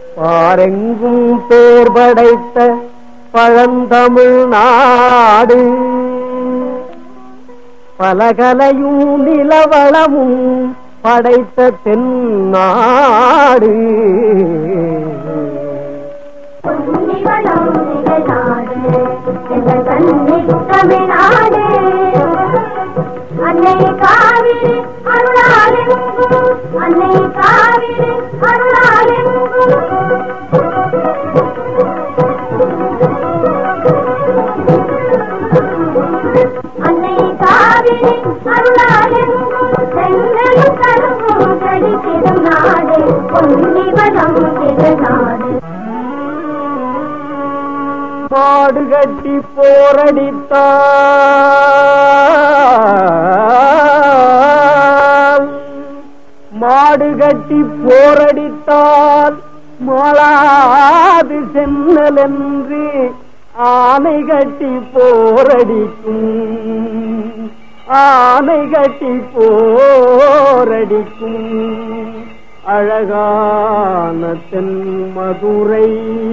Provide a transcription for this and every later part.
பாரெங்கும் பேர் படைத்த பழந்தமிழ் நாடு பலகலையும் நிலவளமும் படைத்த தென்னாடு பொன்னிவளம் நிகழ்நாடு, எங்கள் கன்னித் தமிழ்நாடு. அன்னை காவிரி அருளாலெங்கும், அன்னை காவிரி அருளாலெங்கும். அன்னை காவிரி அருளாலெங்கும், செங்கலும் கரும்பும் செழித்திடும் நாடு பொன்னிவளம் நிகழ்நாடு மாடு கட்டி போரடித்தால் மாடு கட்டி போரடித்தால் மாளாது சென்னல் என்று ஆனை கட்டி போரடிக்கும் ஆனை கட்டி போரடிக்கும் அழகான தென் மதுரை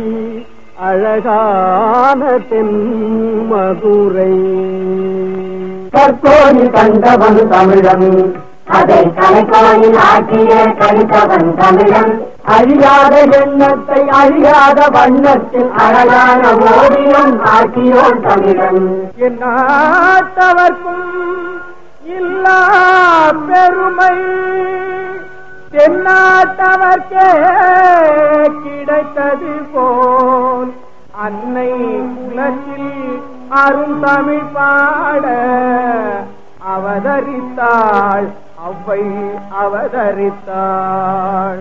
அழகான தென் மதுரை கற்கோயில் கண்டவன் தமிழன் அதை கலைக்கோயில் ஆக்கிய கழித்தவன் தமிழன் அழியாத எண்ணத்தை அழியாத வண்ணத்தில் அழகான ஓவியம் ஆக்கியோன் தமிழன் என்னாட்டவர்க்கும் இல்லா பெருமை தென்னாட்டவர்க்கே கிடைத்தது போல் அன்னை குலத்தில் அருந்தமிழ் பாட அவதரித்தாள் அவ்வை அவதரித்தாள்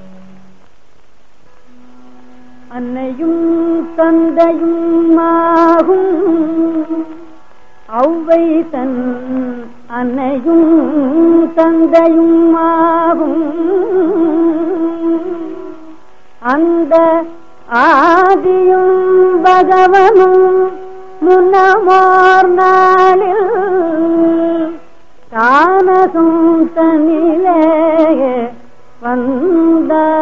அன்னையும் தந்தையும் ஆகும் ஔவை தன் அன்னையும் தந்தையும் ஆகும் அந்த ஆதியும் பகவனும் முன்னமோர் நாளில் தானசும் தனிலே வந்தார்